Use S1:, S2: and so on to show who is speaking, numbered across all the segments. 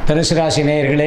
S1: தனுசு ராசி நேயர்களே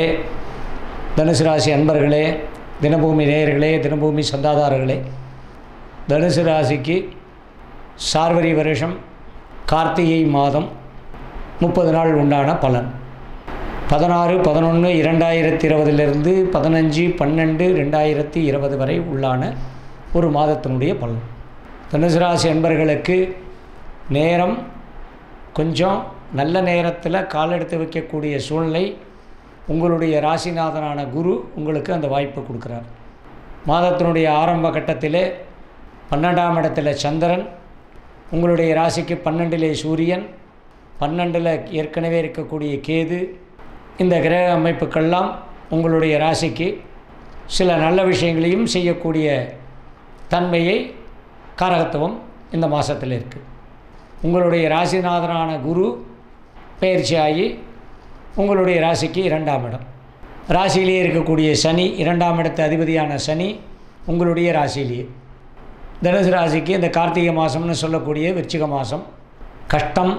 S1: தனுசு ராசி அன்பர்களே தினபூமி நேயர்களே தினபூமி சந்தாதாரர்களே தனுசு ராசிக்கு சார்வரி வருஷம் கார்த்திகை மாதம் முப்பது நாள் உண்டான பலன் பதினாறு பதினொன்று இரண்டாயிரத்தி இருபதிலிருந்து பதினஞ்சு பன்னெண்டு ரெண்டாயிரத்தி இருபது வரை உள்ளான ஒரு மாதத்தினுடைய பலன் தனுசு ராசி அன்பர்களுக்கு நேரம் கொஞ்சம் நல்ல நேரத்தில் கால் எடுத்து வைக்கக்கூடிய சூழ்நிலை உங்களுடைய ராசிநாதனான குரு உங்களுக்கு அந்த வாய்ப்பு கொடுக்குறார் மாதத்தினுடைய ஆரம்ப கட்டத்திலே பன்னெண்டாம் இடத்துல சந்திரன் உங்களுடைய ராசிக்கு பன்னெண்டிலே சூரியன் பன்னெண்டில் ஏற்கனவே இருக்கக்கூடிய கேது இந்த கிரக அமைப்புக்கெல்லாம் உங்களுடைய ராசிக்கு சில நல்ல விஷயங்களையும் செய்யக்கூடிய தன்மையை காரகத்துவம் இந்த மாதத்தில் இருக்குது உங்களுடைய ராசிநாதனான குரு பயிற்சியாகி உங்களுடைய ராசிக்கு இரண்டாம் இடம் ராசியிலேயே இருக்கக்கூடிய சனி இரண்டாம் இடத்து அதிபதியான சனி உங்களுடைய ராசியிலேயே தனுசு ராசிக்கு இந்த கார்த்திகை மாதம்னு சொல்லக்கூடிய விருச்சிக மாதம் கஷ்டம்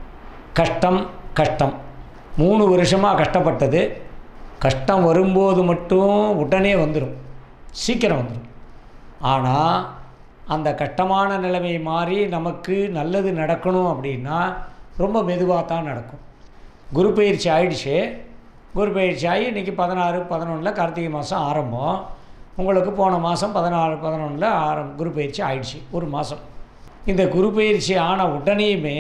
S1: கஷ்டம் கஷ்டம் மூணு வருஷமாக கஷ்டப்பட்டது கஷ்டம் வரும்போது மட்டும் உடனே வந்துடும் சீக்கிரம் வந்துடும் ஆனால் அந்த கஷ்டமான நிலைமை மாறி நமக்கு நல்லது நடக்கணும் அப்படின்னா ரொம்ப மெதுவாக தான் நடக்கும் குரு பயிற்சி ஆயிடுச்சு குரு பயிற்சி ஆகி இன்றைக்கி பதினாறு பதினொன்றில் கார்த்திகை மாதம் ஆரம்பம் உங்களுக்கு போன மாதம் பதினாறு பதினொன்றில் ஆரம் குரு பயிற்சி ஆயிடுச்சு ஒரு மாதம் இந்த குரு பயிற்சி ஆன உடனேயுமே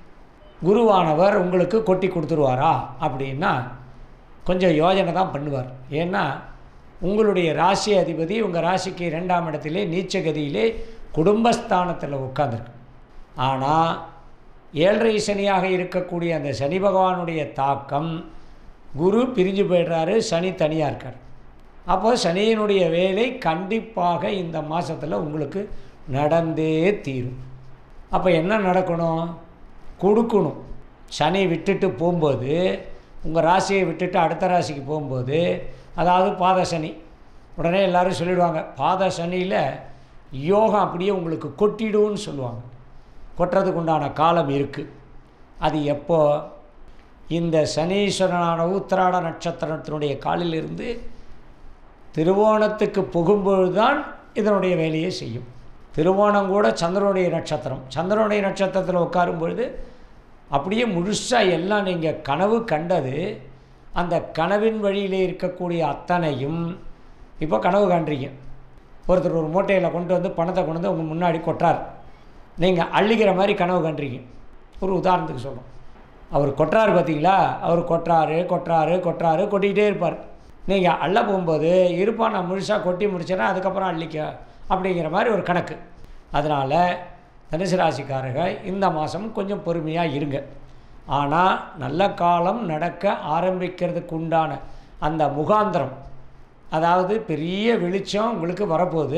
S1: குருவானவர் உங்களுக்கு கொட்டி கொடுத்துருவாரா அப்படின்னா கொஞ்சம் யோஜனை தான் பண்ணுவார் ஏன்னா உங்களுடைய ராசி அதிபதி உங்கள் ராசிக்கு ரெண்டாம் இடத்திலே நீச்சகதியிலே குடும்பஸ்தானத்தில் உட்காந்துருக்கு ஆனால் ஏழரை சனியாக இருக்கக்கூடிய அந்த சனி பகவானுடைய தாக்கம் குரு பிரிஞ்சு போயிடுறாரு சனி தனியாக இருக்கார் அப்போ சனியினுடைய வேலை கண்டிப்பாக இந்த மாதத்தில் உங்களுக்கு நடந்தே தீரும் அப்போ என்ன நடக்கணும் கொடுக்கணும் சனி விட்டுட்டு போகும்போது உங்கள் ராசியை விட்டுட்டு அடுத்த ராசிக்கு போகும்போது அதாவது பாத சனி உடனே எல்லோரும் சொல்லிடுவாங்க பாத சனியில் யோகம் அப்படியே உங்களுக்கு கொட்டிடும்னு சொல்லுவாங்க கொட்டுறதுக்கு உண்டான காலம் இருக்குது அது எப்போ இந்த சனீஸ்வரனான உத்திராட நட்சத்திரத்தினுடைய காலிலிருந்து திருவோணத்துக்கு புகும்பொழுது தான் இதனுடைய வேலையை செய்யும் திருவோணம் கூட சந்திரனுடைய நட்சத்திரம் சந்திரனுடைய நட்சத்திரத்தில் உட்காரும் பொழுது அப்படியே முழுசாக எல்லாம் நீங்கள் கனவு கண்டது அந்த கனவின் வழியிலே இருக்கக்கூடிய அத்தனையும் இப்போ கனவு காண்றீங்க ஒருத்தர் ஒரு மூட்டையில் கொண்டு வந்து பணத்தை கொண்டு வந்து உங்கள் முன்னாடி கொட்டுறார் நீங்கள் அள்ளிக்கிற மாதிரி கனவு கண்டுறீங்க ஒரு உதாரணத்துக்கு சொல்கிறோம் அவர் கொட்டுறாரு பார்த்தீங்களா அவர் கொட்டுறாரு கொட்டுறாரு கொட்டுறாரு கொட்டிக்கிட்டே இருப்பார் நீங்கள் அள்ள போகும்போது இருப்பா நான் முழுசாக கொட்டி முடிச்சேன்னா அதுக்கப்புறம் அள்ளிக்க அப்படிங்கிற மாதிரி ஒரு கணக்கு அதனால் தனுசு ராசிக்காரங்க இந்த மாதம் கொஞ்சம் பொறுமையாக இருங்க ஆனால் நல்ல காலம் நடக்க ஆரம்பிக்கிறதுக்கு உண்டான அந்த முகாந்திரம் அதாவது பெரிய வெளிச்சம் உங்களுக்கு வரப்போகுது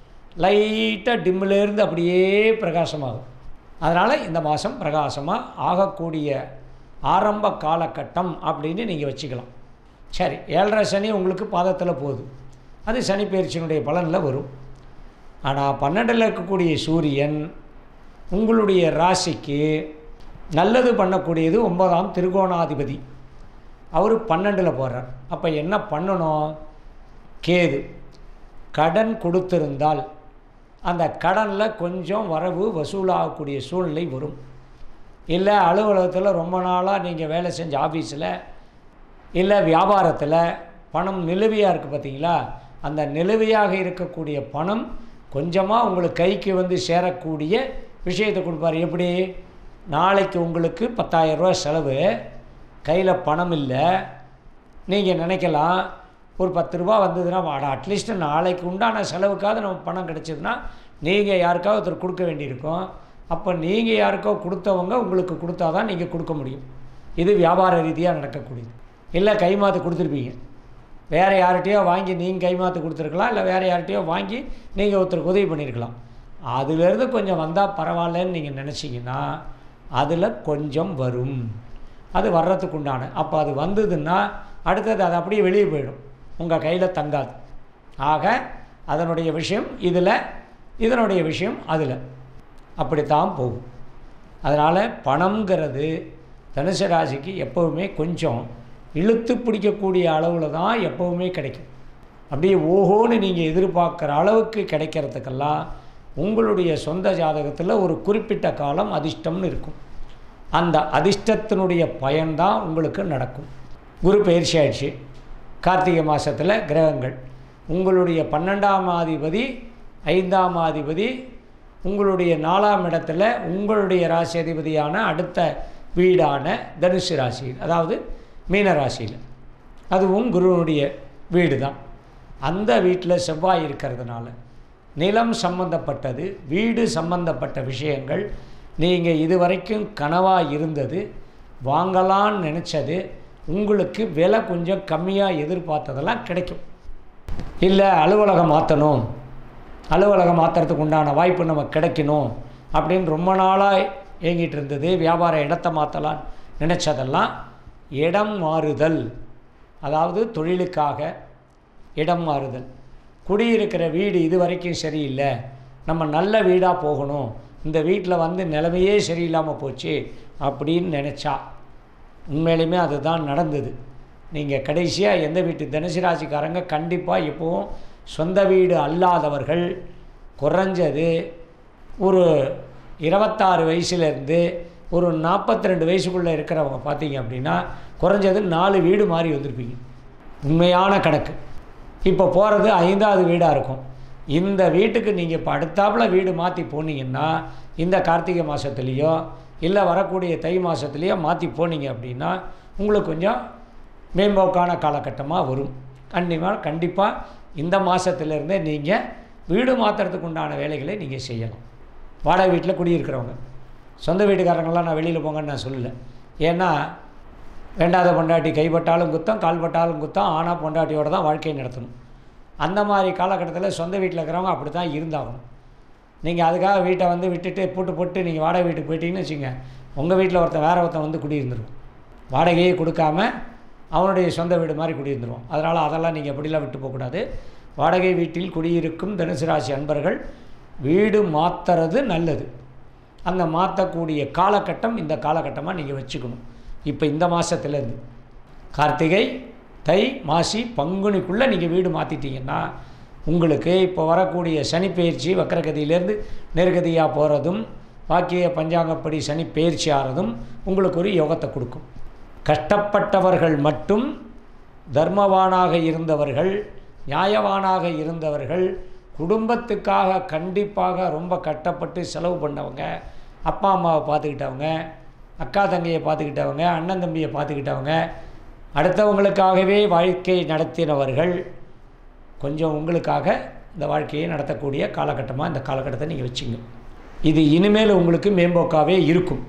S1: லைட்டாக டிம்மிலேருந்து அப்படியே பிரகாசமாகும் அதனால் இந்த மாதம் பிரகாசமாக ஆகக்கூடிய ஆரம்ப காலகட்டம் அப்படின்னு நீங்கள் வச்சுக்கலாம் சரி ஏழரை சனி உங்களுக்கு பாதத்தில் போகுது அது சனி பயிற்சியினுடைய பலனில் வரும் ஆனால் பன்னெண்டில் இருக்கக்கூடிய சூரியன் உங்களுடைய ராசிக்கு நல்லது பண்ணக்கூடியது ஒன்பதாம் திருகோணாதிபதி அவர் பன்னெண்டில் போகிறார் அப்போ என்ன பண்ணணும் கேது கடன் கொடுத்திருந்தால் அந்த கடனில் கொஞ்சம் வரவு வசூலாகக்கூடிய சூழ்நிலை வரும் இல்லை அலுவலகத்தில் ரொம்ப நாளாக நீங்கள் வேலை செஞ்ச ஆஃபீஸில் இல்லை வியாபாரத்தில் பணம் நிலுவையாக இருக்குது பார்த்தீங்களா அந்த நிலுவையாக இருக்கக்கூடிய பணம் கொஞ்சமாக உங்களுக்கு கைக்கு வந்து சேரக்கூடிய விஷயத்தை கொடுப்பார் எப்படி நாளைக்கு உங்களுக்கு பத்தாயிரரூவா செலவு கையில் பணம் இல்லை நீங்கள் நினைக்கலாம் ஒரு பத்து ரூபா வந்ததுன்னா வாடா அட்லீஸ்ட் நாளைக்கு உண்டான செலவுக்காவது நம்ம பணம் கிடச்சிதுன்னா நீங்கள் யாருக்காவது ஒருத்தர் கொடுக்க வேண்டியிருக்கும் அப்போ நீங்கள் யாருக்கோ கொடுத்தவங்க உங்களுக்கு கொடுத்தா தான் நீங்கள் கொடுக்க முடியும் இது வியாபார ரீதியாக நடக்கக்கூடியது இல்லை கைமாத்து கொடுத்துருப்பீங்க வேறு யார்கிட்டயோ வாங்கி நீங்கள் கைமாத்து கொடுத்துருக்கலாம் இல்லை வேறு யார்கிட்டயோ வாங்கி நீங்கள் ஒருத்தருக்கு உதவி பண்ணியிருக்கலாம் அதுலேருந்து கொஞ்சம் வந்தால் பரவாயில்லன்னு நீங்கள் நினச்சிங்கன்னா அதில் கொஞ்சம் வரும் அது வர்றதுக்கு உண்டான அப்போ அது வந்ததுன்னா அடுத்தது அது அப்படியே வெளியே போயிடும் உங்கள் கையில் தங்காது ஆக அதனுடைய விஷயம் இதில் இதனுடைய விஷயம் அதில் அப்படித்தான் போகும் அதனால் பணங்கிறது தனுசு ராசிக்கு எப்போவுமே கொஞ்சம் இழுத்து பிடிக்கக்கூடிய அளவில் தான் எப்போவுமே கிடைக்கும் அப்படியே ஓஹோன்னு நீங்கள் எதிர்பார்க்குற அளவுக்கு கிடைக்கிறதுக்கெல்லாம் உங்களுடைய சொந்த ஜாதகத்தில் ஒரு குறிப்பிட்ட காலம் அதிர்ஷ்டம்னு இருக்கும் அந்த அதிர்ஷ்டத்தினுடைய பயன்தான் உங்களுக்கு நடக்கும் குரு பயிற்சி ஆயிடுச்சு கார்த்திகை மாதத்தில் கிரகங்கள் உங்களுடைய பன்னெண்டாம் அதிபதி ஐந்தாம் அதிபதி உங்களுடைய நாலாம் இடத்துல உங்களுடைய ராசி அதிபதியான அடுத்த வீடான தனுசு ராசி அதாவது மீன ராசியில் அதுவும் குருவனுடைய வீடு தான் அந்த வீட்டில் செவ்வாய் இருக்கிறதுனால நிலம் சம்பந்தப்பட்டது வீடு சம்பந்தப்பட்ட விஷயங்கள் நீங்கள் இதுவரைக்கும் கனவாக இருந்தது வாங்கலான்னு நினச்சது உங்களுக்கு விலை கொஞ்சம் கம்மியாக எதிர்பார்த்ததெல்லாம் கிடைக்கும் இல்லை அலுவலகம் மாற்றணும் அலுவலகம் மாற்றுறதுக்கு உண்டான வாய்ப்பு நமக்கு கிடைக்கணும் அப்படின்னு ரொம்ப நாளாக ஏங்கிட்டு இருந்தது வியாபார இடத்தை மாற்றலாம் நினச்சதெல்லாம் இடம் மாறுதல் அதாவது தொழிலுக்காக இடம் மாறுதல் குடியிருக்கிற வீடு இது வரைக்கும் சரியில்லை நம்ம நல்ல வீடாக போகணும் இந்த வீட்டில் வந்து நிலைமையே சரியில்லாமல் போச்சு அப்படின்னு நினச்சா உண்மையிலுமே அதுதான் நடந்தது நீங்கள் கடைசியாக எந்த வீட்டு தனுசு ராசிக்காரங்க கண்டிப்பாக இப்போவும் சொந்த வீடு அல்லாதவர்கள் குறைஞ்சது ஒரு இருபத்தாறு வயசுலேருந்து ஒரு நாற்பத்தி ரெண்டு வயசுக்குள்ளே இருக்கிறவங்க பார்த்தீங்க அப்படின்னா குறைஞ்சது நாலு வீடு மாறி வந்திருப்பீங்க உண்மையான கணக்கு இப்போ போகிறது ஐந்தாவது வீடாக இருக்கும் இந்த வீட்டுக்கு நீங்கள் இப்போ அடுத்தாப்புல வீடு மாற்றி போனீங்கன்னா இந்த கார்த்திகை மாதத்துலேயோ இல்லை வரக்கூடிய தை மாதத்துலேயோ மாற்றி போனீங்க அப்படின்னா உங்களுக்கு கொஞ்சம் மேம்போக்கான காலகட்டமாக வரும் கண்டிப்பாக கண்டிப்பாக இந்த மாதத்துலேருந்தே நீங்கள் வீடு மாற்றுறதுக்கு உண்டான வேலைகளை நீங்கள் செய்யலாம் வாடகை வீட்டில் குடியிருக்கிறவங்க சொந்த வீட்டுக்காரங்களாம் நான் வெளியில் போங்கன்னு நான் சொல்லலை ஏன்னா வேண்டாத பொண்டாட்டி கைப்பட்டாலும் குத்தம் கால்பட்டாலும் குத்தம் ஆனால் பொண்டாட்டியோட தான் வாழ்க்கையை நடத்தணும் அந்த மாதிரி காலகட்டத்தில் சொந்த வீட்டில் இருக்கிறவங்க அப்படி தான் இருந்தாகணும் நீங்கள் அதுக்காக வீட்டை வந்து விட்டுட்டு பூட்டு போட்டு நீங்கள் வாடகை வீட்டுக்கு போயிட்டீங்கன்னு வச்சுங்க உங்கள் வீட்டில் ஒருத்தன் வேற ஒருத்தன் வந்து குடியிருந்துருவோம் வாடகையே கொடுக்காம அவனுடைய சொந்த வீடு மாதிரி குடியிருந்துருவோம் அதனால் அதெல்லாம் நீங்கள் எப்படிலாம் விட்டு போகக்கூடாது வாடகை வீட்டில் குடியிருக்கும் தனுசு ராசி அன்பர்கள் வீடு மாற்றுறது நல்லது அந்த மாற்றக்கூடிய காலகட்டம் இந்த காலகட்டமாக நீங்கள் வச்சுக்கணும் இப்போ இந்த மாதத்துலேருந்து கார்த்திகை தை மாசி பங்குனிக்குள்ளே நீங்கள் வீடு மாற்றிட்டீங்கன்னா உங்களுக்கு இப்போ வரக்கூடிய சனி பயிற்சி வக்கரகதியிலேருந்து நேர்கதியாக போகிறதும் வாக்கிய பஞ்சாங்கப்படி சனி பயிற்சி ஆகிறதும் உங்களுக்கு ஒரு யோகத்தை கொடுக்கும் கஷ்டப்பட்டவர்கள் மட்டும் தர்மவானாக இருந்தவர்கள் நியாயவானாக இருந்தவர்கள் குடும்பத்துக்காக கண்டிப்பாக ரொம்ப கஷ்டப்பட்டு செலவு பண்ணவங்க அப்பா அம்மாவை பார்த்துக்கிட்டவங்க அக்கா தங்கையை பார்த்துக்கிட்டவங்க அண்ணன் தம்பியை பார்த்துக்கிட்டவங்க அடுத்தவங்களுக்காகவே வாழ்க்கை நடத்தினவர்கள் கொஞ்சம் உங்களுக்காக இந்த வாழ்க்கையை நடத்தக்கூடிய காலகட்டமாக இந்த காலகட்டத்தை நீங்கள் வச்சுங்க இது இனிமேல் உங்களுக்கு மேம்போக்காகவே இருக்கும்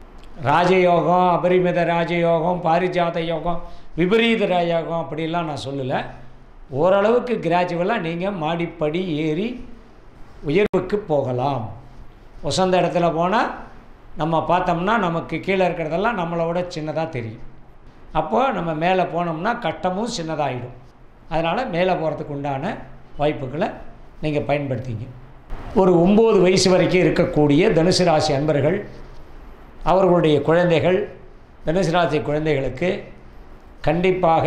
S1: ராஜயோகம் அபரிமித ராஜயோகம் பாரிஜாத யோகம் விபரீத ராஜயோகம் அப்படிலாம் நான் சொல்லலை ஓரளவுக்கு கிராஜுவலாக நீங்கள் மாடிப்படி ஏறி உயர்வுக்கு போகலாம் உசந்த இடத்துல போனால் நம்ம பார்த்தோம்னா நமக்கு கீழே இருக்கிறதெல்லாம் நம்மளோட சின்னதாக தெரியும் அப்போது நம்ம மேலே போனோம்னா கட்டமும் சின்னதாகிடும் அதனால் மேலே போகிறதுக்கு உண்டான வாய்ப்புகளை நீங்கள் பயன்படுத்திங்க ஒரு ஒம்பது வயசு வரைக்கும் இருக்கக்கூடிய தனுசு ராசி அன்பர்கள் அவர்களுடைய குழந்தைகள் தனுசு ராசி குழந்தைகளுக்கு கண்டிப்பாக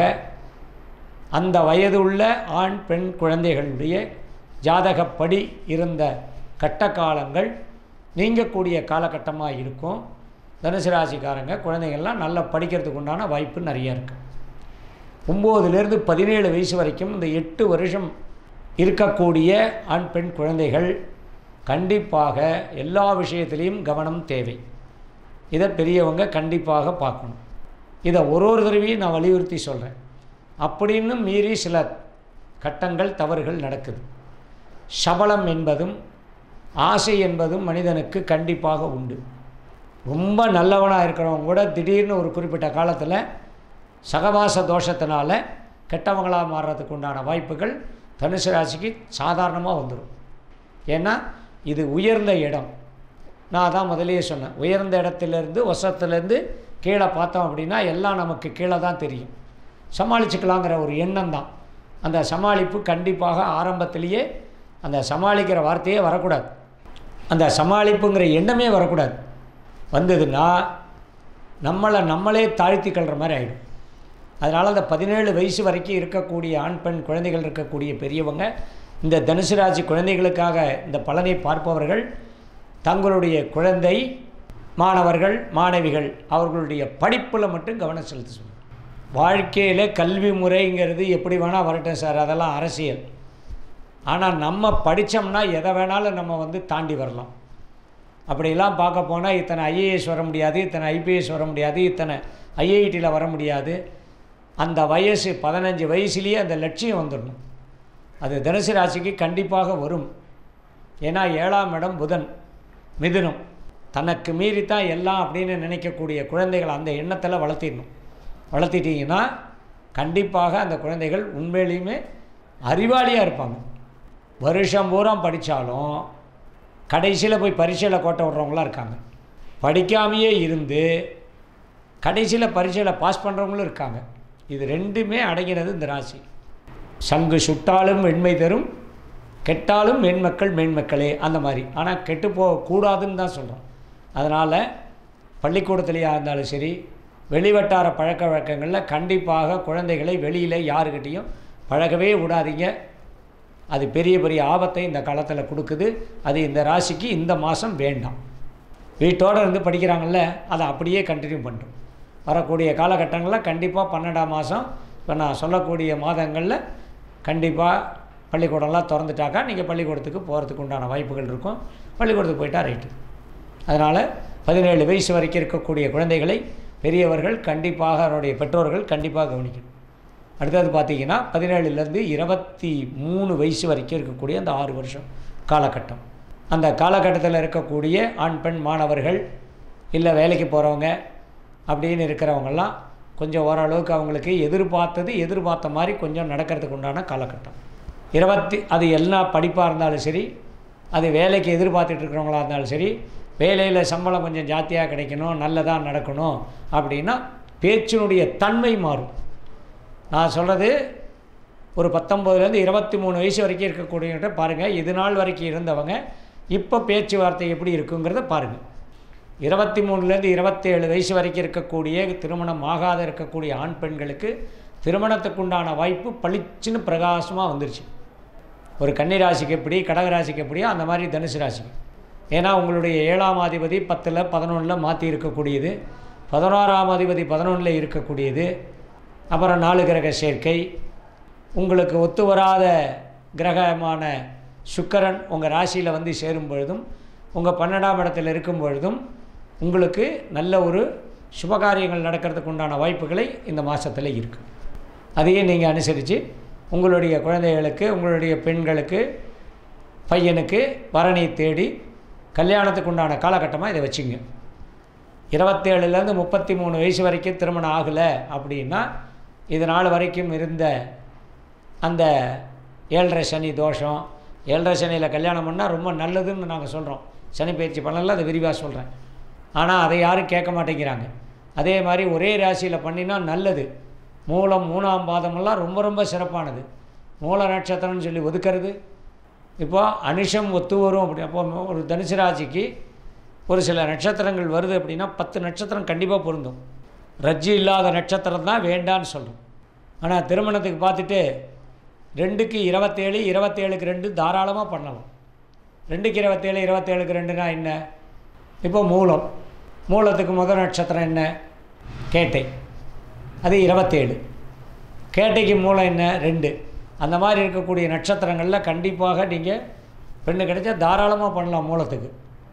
S1: அந்த வயதுள்ள ஆண் பெண் குழந்தைகளுடைய ஜாதகப்படி இருந்த கட்ட காலங்கள் நீங்கக்கூடிய காலகட்டமாக இருக்கும் தனுசு ராசிக்காரங்க குழந்தைகள்லாம் நல்லா படிக்கிறதுக்கு உண்டான வாய்ப்பு நிறைய இருக்குது ஒம்போதுலேருந்து பதினேழு வயசு வரைக்கும் இந்த எட்டு வருஷம் இருக்கக்கூடிய ஆண் பெண் குழந்தைகள் கண்டிப்பாக எல்லா விஷயத்திலையும் கவனம் தேவை இதை பெரியவங்க கண்டிப்பாக பார்க்கணும் இதை ஒரு ஒரு தடவையும் நான் வலியுறுத்தி சொல்கிறேன் அப்படின்னு மீறி சில கட்டங்கள் தவறுகள் நடக்குது சபலம் என்பதும் ஆசை என்பதும் மனிதனுக்கு கண்டிப்பாக உண்டு ரொம்ப நல்லவனாக இருக்கிறவங்க கூட திடீர்னு ஒரு குறிப்பிட்ட காலத்தில் சகவாச தோஷத்தினால கெட்டவங்களாக மாறுறதுக்கு உண்டான வாய்ப்புகள் தனுசு ராசிக்கு சாதாரணமாக வந்துடும் ஏன்னா இது உயர்ந்த இடம் நான் அதான் முதலையே சொன்னேன் உயர்ந்த இடத்துலேருந்து வசத்துலேருந்து கீழே பார்த்தோம் அப்படின்னா எல்லாம் நமக்கு கீழே தான் தெரியும் சமாளிச்சுக்கலாங்கிற ஒரு எண்ணம் தான் அந்த சமாளிப்பு கண்டிப்பாக ஆரம்பத்திலேயே அந்த சமாளிக்கிற வார்த்தையே வரக்கூடாது அந்த சமாளிப்புங்கிற எண்ணமே வரக்கூடாது வந்ததுன்னா நம்மளை நம்மளே தாழ்த்தி கொள்கிற மாதிரி ஆகிடும் அதனால் அந்த பதினேழு வயசு வரைக்கும் இருக்கக்கூடிய ஆண் பெண் குழந்தைகள் இருக்கக்கூடிய பெரியவங்க இந்த தனுசு ராசி குழந்தைகளுக்காக இந்த பலனை பார்ப்பவர்கள் தங்களுடைய குழந்தை மாணவர்கள் மாணவிகள் அவர்களுடைய படிப்பில் மட்டும் கவனம் செலுத்த சொல்லுங்கள் வாழ்க்கையில் கல்வி முறைங்கிறது எப்படி வேணால் வரட்டும் சார் அதெல்லாம் அரசியல் ஆனால் நம்ம படித்தோம்னா எதை வேணாலும் நம்ம வந்து தாண்டி வரலாம் அப்படிலாம் பார்க்க போனால் இத்தனை ஐஏஎஸ் வர முடியாது இத்தனை ஐபிஎஸ் வர முடியாது இத்தனை ஐஐடியில் வர முடியாது அந்த வயசு பதினஞ்சு வயசுலேயே அந்த லட்சியம் வந்துடணும் அது தனுசு ராசிக்கு கண்டிப்பாக வரும் ஏன்னா ஏழாம் இடம் புதன் மிதுனம் தனக்கு மீறித்தான் எல்லாம் அப்படின்னு நினைக்கக்கூடிய குழந்தைகள் அந்த எண்ணத்தில் வளர்த்திடணும் வளர்த்திட்டிங்கன்னா கண்டிப்பாக அந்த குழந்தைகள் உண்மையிலையுமே அறிவாளியாக இருப்பாங்க வருஷம் பூரா படித்தாலும் கடைசியில் போய் பரீட்சையில் கோட்டை விட்றவங்களாம் இருக்காங்க படிக்காமையே இருந்து கடைசியில் பரீட்சையில் பாஸ் பண்ணுறவங்களும் இருக்காங்க இது ரெண்டுமே அடங்கினது இந்த ராசி சங்கு சுட்டாலும் வெண்மை தரும் கெட்டாலும் மேன்மக்கள் மேன்மக்களே அந்த மாதிரி ஆனால் கெட்டு போகக்கூடாதுன்னு தான் சொல்கிறோம் அதனால் பள்ளிக்கூடத்துலையா இருந்தாலும் சரி வெளிவட்டார பழக்க வழக்கங்களில் கண்டிப்பாக குழந்தைகளை வெளியில் யாருக்கிட்டேயும் பழகவே விடாதீங்க அது பெரிய பெரிய ஆபத்தை இந்த காலத்தில் கொடுக்குது அது இந்த ராசிக்கு இந்த மாதம் வேண்டாம் வீட்டோடு இருந்து படிக்கிறாங்கள்ல அதை அப்படியே கண்டினியூ பண்ணுறோம் வரக்கூடிய காலகட்டங்களில் கண்டிப்பாக பன்னெண்டாம் மாதம் இப்போ நான் சொல்லக்கூடிய மாதங்களில் கண்டிப்பாக பள்ளிக்கூடம்லாம் திறந்துட்டாக்கா நீங்கள் பள்ளிக்கூடத்துக்கு போகிறதுக்கு உண்டான வாய்ப்புகள் இருக்கும் பள்ளிக்கூடத்துக்கு போயிட்டா ரைட்டு அதனால் பதினேழு வயசு வரைக்கும் இருக்கக்கூடிய குழந்தைகளை பெரியவர்கள் கண்டிப்பாக அவருடைய பெற்றோர்கள் கண்டிப்பாக கவனிக்கணும் அடுத்தது பார்த்தீங்கன்னா பதினேழுலேருந்து இருபத்தி மூணு வயசு வரைக்கும் இருக்கக்கூடிய அந்த ஆறு வருஷம் காலகட்டம் அந்த காலகட்டத்தில் இருக்கக்கூடிய ஆண் பெண் மாணவர்கள் இல்லை வேலைக்கு போகிறவங்க அப்படின்னு இருக்கிறவங்கெல்லாம் கொஞ்சம் ஓரளவுக்கு அவங்களுக்கு எதிர்பார்த்தது எதிர்பார்த்த மாதிரி கொஞ்சம் நடக்கிறதுக்கு உண்டான காலகட்டம் இருபத்தி அது எல்லா படிப்பாக இருந்தாலும் சரி அது வேலைக்கு எதிர்பார்த்துட்டு இருக்கிறவங்களா இருந்தாலும் சரி வேலையில் சம்பளம் கொஞ்சம் ஜாஸ்தியாக கிடைக்கணும் நல்லதாக நடக்கணும் அப்படின்னா பேச்சினுடைய தன்மை மாறும் நான் சொல்கிறது ஒரு பத்தொம்போதுலேருந்து இருபத்தி மூணு வயசு வரைக்கும் இருக்கக்கூடியவங்க பாருங்கள் இது நாள் வரைக்கும் இருந்தவங்க இப்போ பேச்சுவார்த்தை எப்படி இருக்குங்கிறத பாருங்கள் இருபத்தி மூணுலேருந்து இருபத்தேழு வயசு வரைக்கும் இருக்கக்கூடிய திருமணம் ஆகாத இருக்கக்கூடிய ஆண் பெண்களுக்கு திருமணத்துக்குண்டான வாய்ப்பு பளிச்சுன்னு பிரகாசமாக வந்துருச்சு ஒரு கன்னி ராசிக்கு எப்படி கடக ராசிக்கு எப்படியோ அந்த மாதிரி தனுசு ராசிக்கு ஏன்னா உங்களுடைய ஏழாம் அதிபதி பத்தில் பதினொன்றில் மாற்றி இருக்கக்கூடியது பதினோராம் அதிபதி பதினொன்றில் இருக்கக்கூடியது அப்புறம் நாலு கிரக சேர்க்கை உங்களுக்கு ஒத்து வராத கிரகமான சுக்கரன் உங்கள் ராசியில் வந்து சேரும் பொழுதும் உங்கள் பன்னெண்டாம் இடத்தில் இருக்கும் பொழுதும் உங்களுக்கு நல்ல ஒரு சுபகாரியங்கள் நடக்கிறதுக்கு உண்டான வாய்ப்புகளை இந்த மாதத்தில் இருக்குது அதையே நீங்கள் அனுசரித்து உங்களுடைய குழந்தைகளுக்கு உங்களுடைய பெண்களுக்கு பையனுக்கு வரனை தேடி கல்யாணத்துக்கு உண்டான காலகட்டமாக இதை வச்சுங்க இருபத்தேழுலேருந்து முப்பத்தி மூணு வயசு வரைக்கும் திருமணம் ஆகலை அப்படின்னா இது நாள் வரைக்கும் இருந்த அந்த ஏழரை சனி தோஷம் ஏழரை சனியில் கல்யாணம் பண்ணால் ரொம்ப நல்லதுன்னு நாங்கள் சொல்கிறோம் சனி பயிற்சி பண்ணல அதை விரிவாக சொல்கிறேன் ஆனால் அதை யாரும் கேட்க மாட்டேங்கிறாங்க அதே மாதிரி ஒரே ராசியில் பண்ணினா நல்லது மூலம் மூணாம் பாதமெல்லாம் ரொம்ப ரொம்ப சிறப்பானது மூல நட்சத்திரம்னு சொல்லி ஒதுக்கிறது இப்போ அனுஷம் ஒத்து வரும் அப்படி அப்போ ஒரு தனுசு ராசிக்கு ஒரு சில நட்சத்திரங்கள் வருது அப்படின்னா பத்து நட்சத்திரம் கண்டிப்பாக பொருந்தும் ரஜ்ஜு இல்லாத நட்சத்திரம் தான் வேண்டான்னு சொல்கிறோம் ஆனால் திருமணத்துக்கு பார்த்துட்டு ரெண்டுக்கு இருபத்தேழு இருபத்தேழுக்கு ரெண்டு தாராளமாக பண்ணலாம் ரெண்டுக்கு இருபத்தேழு இருபத்தேழுக்கு ரெண்டுனா என்ன இப்போ மூலம் மூலத்துக்கு முதல் நட்சத்திரம் என்ன கேட்டை அது இருபத்தேழு கேட்டைக்கு மூலம் என்ன ரெண்டு அந்த மாதிரி இருக்கக்கூடிய நட்சத்திரங்களில் கண்டிப்பாக நீங்கள் பெண்ணு கிடைச்சா தாராளமாக பண்ணலாம் மூலத்துக்கு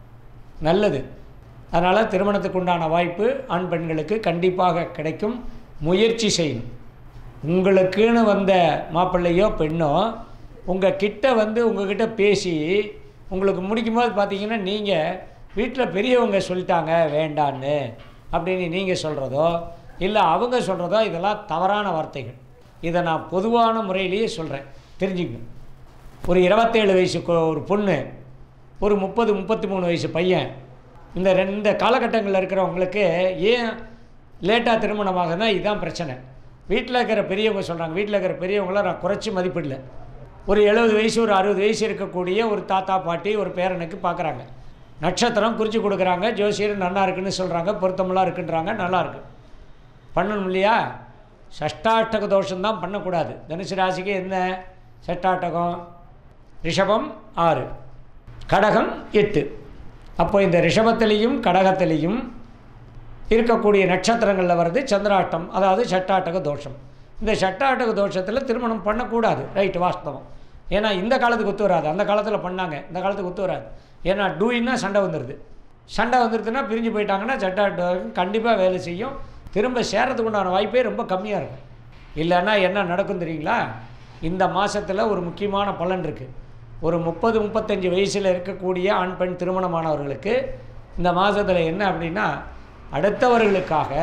S1: நல்லது அதனால் திருமணத்துக்கு உண்டான வாய்ப்பு ஆண் பெண்களுக்கு கண்டிப்பாக கிடைக்கும் முயற்சி செய்யணும் உங்களுக்குன்னு வந்த மாப்பிள்ளையோ பெண்ணோ உங்கள் கிட்ட வந்து உங்ககிட்ட பேசி உங்களுக்கு முடிக்கும்போது பார்த்தீங்கன்னா நீங்கள் வீட்டில் பெரியவங்க சொல்லிட்டாங்க வேண்டான்னு அப்படின்னு நீங்கள் சொல்கிறதோ இல்லை அவங்க சொல்கிறதோ இதெல்லாம் தவறான வார்த்தைகள் இதை நான் பொதுவான முறையிலேயே சொல்கிறேன் தெரிஞ்சுக்கணும் ஒரு இருபத்தேழு வயசு கொ- ஒரு பொண்ணு ஒரு முப்பது முப்பத்தி மூணு வயசு பையன் இந்த ரெண்டு காலகட்டங்களில் இருக்கிறவங்களுக்கு ஏன் லேட்டாக திருமணமாகுதுன்னா இதுதான் பிரச்சனை வீட்டில் இருக்கிற பெரியவங்க சொல்கிறாங்க வீட்டில் இருக்கிற பெரியவங்கள நான் குறைச்சி மதிப்பிடல ஒரு எழுபது வயசு ஒரு அறுபது வயசு இருக்கக்கூடிய ஒரு தாத்தா பாட்டி ஒரு பேரனுக்கு பார்க்குறாங்க நட்சத்திரம் குறித்து கொடுக்குறாங்க ஜோசியர் நல்லா இருக்குன்னு சொல்கிறாங்க பொருத்தமெல்லாம் இருக்குன்றாங்க நல்லா இருக்கு பண்ணணும் இல்லையா சஷ்டாஷ்டக தோஷம்தான் பண்ணக்கூடாது தனுசு ராசிக்கு என்ன சஷ்டாஷ்டகம் ரிஷபம் ஆறு கடகம் எட்டு அப்போ இந்த ரிஷபத்திலையும் கடகத்திலையும் இருக்கக்கூடிய நட்சத்திரங்களில் வருது சந்திராட்டம் அதாவது சட்டாட்டக தோஷம் இந்த சட்டாட்டக தோஷத்தில் திருமணம் பண்ணக்கூடாது ரைட் வாஸ்தவம் ஏன்னா இந்த காலத்துக்கு ஒத்து வராது அந்த காலத்தில் பண்ணாங்க இந்த காலத்துக்கு ஒத்து வராது ஏன்னா டூயின்னா சண்டை வந்துடுது சண்டை வந்துடுதுன்னா பிரிஞ்சு போயிட்டாங்கன்னா சட்டாட்டம் கண்டிப்பாக வேலை செய்யும் திரும்ப சேரத்துக்கு உண்டான வாய்ப்பே ரொம்ப கம்மியாக இருக்கும் இல்லைன்னா என்ன நடக்கும் தெரியுங்களா இந்த மாதத்தில் ஒரு முக்கியமான பலன் இருக்குது ஒரு முப்பது முப்பத்தஞ்சு வயசில் இருக்கக்கூடிய ஆண் பெண் திருமணமானவர்களுக்கு இந்த மாதத்தில் என்ன அப்படின்னா அடுத்தவர்களுக்காக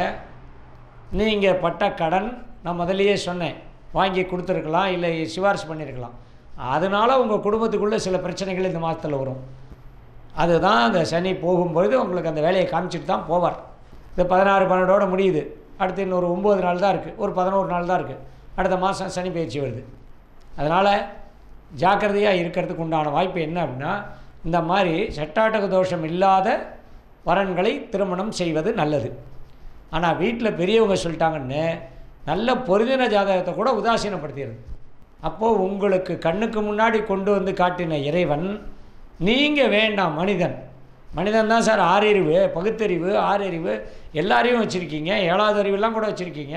S1: நீங்கள் பட்ட கடன் நான் முதலியே சொன்னேன் வாங்கி கொடுத்துருக்கலாம் இல்லை சிபாரிசு பண்ணியிருக்கலாம் அதனால் உங்கள் குடும்பத்துக்குள்ளே சில பிரச்சனைகள் இந்த மாதத்தில் வரும் அதுதான் அந்த சனி போகும்பொழுது உங்களுக்கு அந்த வேலையை காமிச்சிட்டு தான் போவார் இது பதினாறு பன்னெண்டோட முடியுது அடுத்து இன்னொரு ஒம்பது நாள் தான் இருக்குது ஒரு பதினோரு நாள் தான் இருக்குது அடுத்த மாதம் சனி பயிற்சி வருது அதனால் ஜாக்கிரதையாக இருக்கிறதுக்கு உண்டான வாய்ப்பு என்ன அப்படின்னா இந்த மாதிரி சட்டாட்டக தோஷம் இல்லாத வரன்களை திருமணம் செய்வது நல்லது ஆனால் வீட்டில் பெரியவங்க சொல்லிட்டாங்கன்னு நல்ல பொருதின ஜாதகத்தை கூட உதாசீனப்படுத்திடுது அப்போது உங்களுக்கு கண்ணுக்கு முன்னாடி கொண்டு வந்து காட்டின இறைவன் நீங்கள் வேண்டாம் மனிதன் மனிதன் தான் சார் ஆறறிவு பகுத்தறிவு ஆறறிவு எல்லாரையும் வச்சுருக்கீங்க ஏழாவது அறிவுலாம் கூட வச்சுருக்கீங்க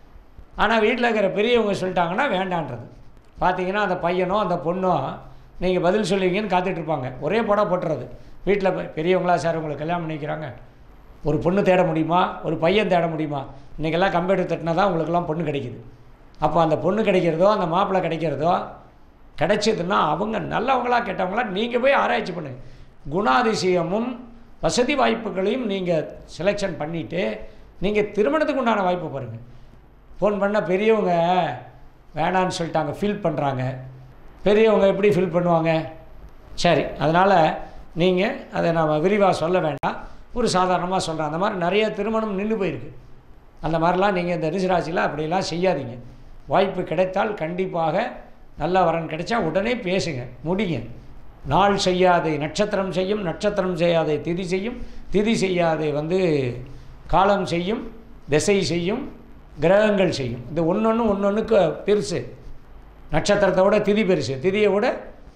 S1: ஆனால் வீட்டில் இருக்கிற பெரியவங்க சொல்லிட்டாங்கன்னா வேண்டான்றது பார்த்தீங்கன்னா அந்த பையனோ அந்த பொண்ணோ நீங்கள் பதில் சொல்லுவீங்கன்னு காத்துட்ருப்பாங்க ஒரே படம் போட்டுறது வீட்டில் பெரியவங்களா சார் உங்களை கல்யாணம் பண்ணிக்கிறாங்க ஒரு பொண்ணு தேட முடியுமா ஒரு பையன் தேட முடியுமா இன்றைக்கெல்லாம் கம்ப்யூட்டர் தட்டினா தான் உங்களுக்கெல்லாம் பொண்ணு கிடைக்குது அப்போ அந்த பொண்ணு கிடைக்கிறதோ அந்த மாப்பிள்ளை கிடைக்கிறதோ கிடைச்சதுன்னா அவங்க நல்லவங்களா கெட்டவங்களா நீங்கள் போய் ஆராய்ச்சி பண்ணுங்க குணாதிசயமும் வசதி வாய்ப்புகளையும் நீங்கள் செலெக்ஷன் பண்ணிவிட்டு நீங்கள் திருமணத்துக்கு உண்டான வாய்ப்பு பாருங்கள் ஃபோன் பண்ணால் பெரியவங்க வேணான்னு சொல்லிட்டாங்க ஃபீல் பண்ணுறாங்க பெரியவங்க எப்படி ஃபீல் பண்ணுவாங்க சரி அதனால் நீங்கள் அதை நம்ம விரிவாக சொல்ல வேண்டாம் ஒரு சாதாரணமாக சொல்கிறேன் அந்த மாதிரி நிறைய திருமணம் நின்று போயிருக்கு அந்த மாதிரிலாம் நீங்கள் இந்த ரிஷராசியில் அப்படிலாம் செய்யாதீங்க வாய்ப்பு கிடைத்தால் கண்டிப்பாக நல்ல வரன் கிடைச்சா உடனே பேசுங்க முடிங்க நாள் செய்யாதே நட்சத்திரம் செய்யும் நட்சத்திரம் செய்யாதே திதி செய்யும் திதி செய்யாதே வந்து காலம் செய்யும் திசை செய்யும் கிரகங்கள் செய்யும் இந்த ஒன்று ஒன்று ஒன்று ஒன்றுக்கு பெருசு நட்சத்திரத்தை விட திதி பெருசு திதியை விட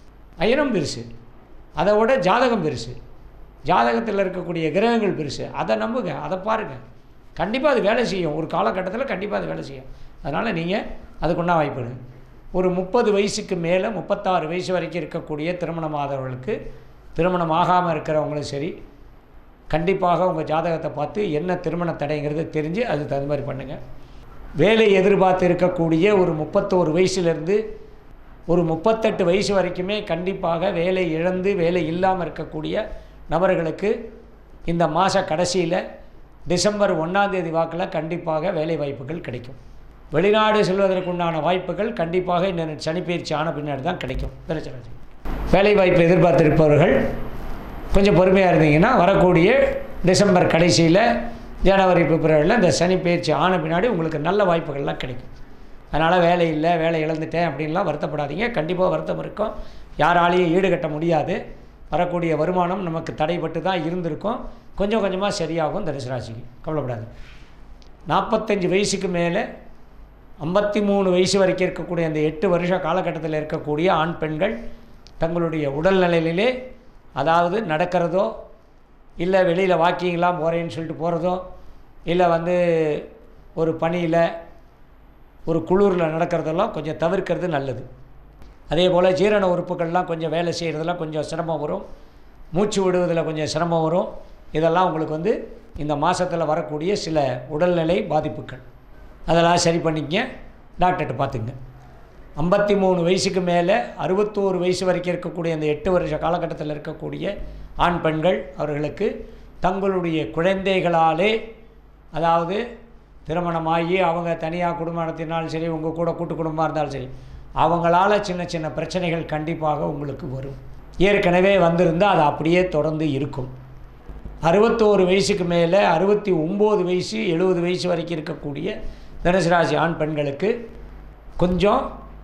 S1: அயனம் பெருசு அதை விட ஜாதகம் பெருசு ஜாதகத்தில் இருக்கக்கூடிய கிரகங்கள் பெருசு அதை நம்புங்க அதை பாருங்கள் கண்டிப்பாக அது வேலை செய்யும் ஒரு காலகட்டத்தில் கண்டிப்பாக அது வேலை செய்யும் அதனால் நீங்கள் அதுக்குண்டா வாய்ப்பு ஒரு முப்பது வயசுக்கு மேலே முப்பத்தாறு வயசு வரைக்கும் இருக்கக்கூடிய திருமணமாதவர்களுக்கு திருமணம் ஆகாமல் இருக்கிறவங்களும் சரி கண்டிப்பாக உங்கள் ஜாதகத்தை பார்த்து என்ன திருமண தடைங்கிறது தெரிஞ்சு அது தகுந்த மாதிரி பண்ணுங்கள் வேலை எதிர்பார்த்து இருக்கக்கூடிய ஒரு முப்பத்தோரு வயசுலேருந்து ஒரு முப்பத்தெட்டு வயசு வரைக்குமே கண்டிப்பாக வேலை இழந்து வேலை இல்லாமல் இருக்கக்கூடிய நபர்களுக்கு இந்த மாத கடைசியில் டிசம்பர் ஒன்றாந்தேதி வாக்கில் கண்டிப்பாக வேலை வாய்ப்புகள் கிடைக்கும் வெளிநாடு செல்வதற்குண்டான வாய்ப்புகள் கண்டிப்பாக இந்த சனிப்பயிற்சி ஆன பின்னாடி தான் கிடைக்கும் பிரச்சனை வேலை வாய்ப்பு எதிர்பார்த்திருப்பவர்கள் கொஞ்சம் பொறுமையாக இருந்தீங்கன்னா வரக்கூடிய டிசம்பர் கடைசியில் ஜனவரி பிப்ரவரியில் இந்த சனி பயிற்சி ஆன பின்னாடி உங்களுக்கு நல்ல வாய்ப்புகள்லாம் கிடைக்கும் அதனால் வேலை இல்லை வேலை இழந்துட்டேன் அப்படின்லாம் வருத்தப்படாதீங்க கண்டிப்பாக வருத்தம் இருக்கும் யாராலையும் ஈடுகட்ட முடியாது வரக்கூடிய வருமானம் நமக்கு தடைப்பட்டு தான் இருந்திருக்கும் கொஞ்சம் கொஞ்சமாக சரியாகும் தனுசு ராசிக்கு கவலைப்படாது நாற்பத்தஞ்சு வயசுக்கு மேலே ஐம்பத்தி மூணு வயசு வரைக்கும் இருக்கக்கூடிய அந்த எட்டு வருஷ காலகட்டத்தில் இருக்கக்கூடிய ஆண் பெண்கள் தங்களுடைய உடல்நிலையிலே அதாவது நடக்கிறதோ இல்லை வெளியில் வாக்கிங்லாம் போகிறேன்னு சொல்லிட்டு போகிறதோ இல்லை வந்து ஒரு பணியில் ஒரு குளிரில் நடக்கிறதெல்லாம் கொஞ்சம் தவிர்க்கிறது நல்லது அதே போல் ஜீரண உறுப்புகள்லாம் கொஞ்சம் வேலை செய்கிறதுலாம் கொஞ்சம் சிரமம் வரும் மூச்சு விடுவதில் கொஞ்சம் சிரமம் வரும் இதெல்லாம் உங்களுக்கு வந்து இந்த மாதத்தில் வரக்கூடிய சில உடல்நிலை பாதிப்புகள் அதெல்லாம் சரி பண்ணிக்க டாக்டர்கிட்ட பார்த்துங்க ஐம்பத்தி மூணு வயசுக்கு மேலே அறுபத்தோரு வயசு வரைக்கும் இருக்கக்கூடிய அந்த எட்டு வருஷ காலகட்டத்தில் இருக்கக்கூடிய ஆண் பெண்கள் அவர்களுக்கு தங்களுடைய குழந்தைகளாலே அதாவது திருமணமாகி அவங்க தனியாக குடும்பம் நடத்தினாலும் சரி உங்கள் கூட கூட்டு குடும்பமாக இருந்தாலும் சரி அவங்களால சின்ன சின்ன பிரச்சனைகள் கண்டிப்பாக உங்களுக்கு வரும் ஏற்கனவே வந்திருந்தால் அது அப்படியே தொடர்ந்து இருக்கும் அறுபத்தோரு வயசுக்கு மேலே அறுபத்தி ஒம்பது வயசு எழுபது வயசு வரைக்கும் இருக்கக்கூடிய தனுசு ராசி ஆண் பெண்களுக்கு கொஞ்சம்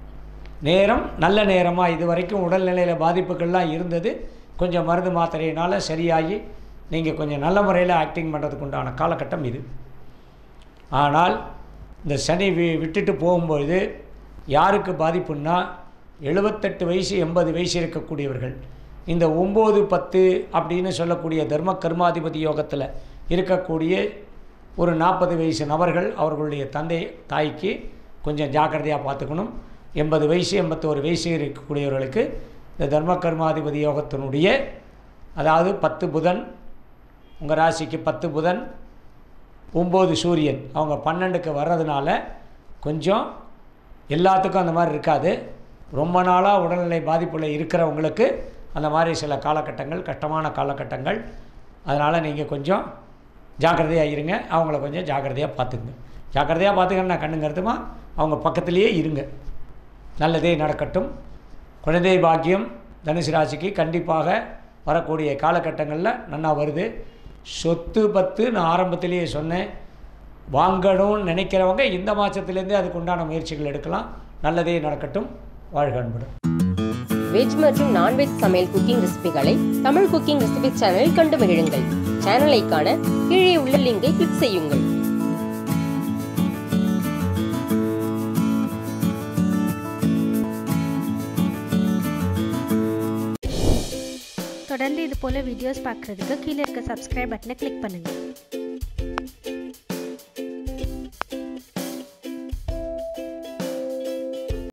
S1: நேரம் நல்ல நேரமாக இது வரைக்கும் உடல்நிலையில் பாதிப்புகள்லாம் இருந்தது கொஞ்சம் மருந்து மாத்திரையினால் சரியாகி நீங்கள் கொஞ்சம் நல்ல முறையில் ஆக்டிங் பண்ணுறதுக்கு உண்டான காலகட்டம் இது ஆனால் இந்த சனி வி விட்டுட்டு போகும்பொழுது யாருக்கு பாதிப்புன்னா எழுபத்தெட்டு வயசு எண்பது வயசு இருக்கக்கூடியவர்கள் இந்த ஒம்பது பத்து அப்படின்னு சொல்லக்கூடிய தர்ம கர்மாதிபதி யோகத்தில் இருக்கக்கூடிய ஒரு நாற்பது வயசு நபர்கள் அவர்களுடைய தந்தை தாய்க்கு கொஞ்சம் ஜாக்கிரதையாக பார்த்துக்கணும் எண்பது வயசு எண்பத்தோரு வயசு இருக்கக்கூடியவர்களுக்கு இந்த தர்ம கர்மாதிபதி யோகத்தினுடைய அதாவது பத்து புதன் உங்கள் ராசிக்கு பத்து புதன் ஒம்பது சூரியன் அவங்க பன்னெண்டுக்கு வர்றதுனால கொஞ்சம் எல்லாத்துக்கும் அந்த மாதிரி இருக்காது ரொம்ப நாளாக உடல்நிலை பாதிப்புள்ள இருக்கிறவங்களுக்கு அந்த மாதிரி சில காலகட்டங்கள் கஷ்டமான காலகட்டங்கள் அதனால் நீங்கள் கொஞ்சம் ஜாக்கிரதையாக இருங்க அவங்கள கொஞ்சம் ஜாக்கிரதையாக பார்த்துக்குங்க ஜாக்கிரதையாக பார்த்துக்கன்னு நான் கண்ணுங்கிறதுமா அவங்க பக்கத்துலேயே இருங்க நல்லதே நடக்கட்டும் குழந்தை பாக்கியம் தனுசு ராசிக்கு கண்டிப்பாக வரக்கூடிய காலகட்டங்களில் நன்னா வருது சொத்து பத்து நான் ஆரம்பத்திலேயே சொன்னேன் வாங்கணும்னு நினைக்கிறவங்க இந்த மாதத்துலேருந்தே அதுக்கு உண்டான முயற்சிகள் எடுக்கலாம் நல்லதே நடக்கட்டும் வாழ்க அன்புடன்
S2: வெஜ் மற்றும் நான்வெஜ் சமையல் குக்கிங் ரெசிபிகளை தமிழ் குக்கிங் ரெசிபி சேனலில் கண்டு மகிழுங்கள் சேனலை காண கீழே உள்ள லிங்கை கிளிக் செய்யுங்கள்
S3: தொடர்ந்து இது போல வீடியோஸ் பார்க்குறதுக்கு கீழே இருக்க சப்ஸ்கிரைப் பட்டனை கிளிக் பண்ணுங்கள்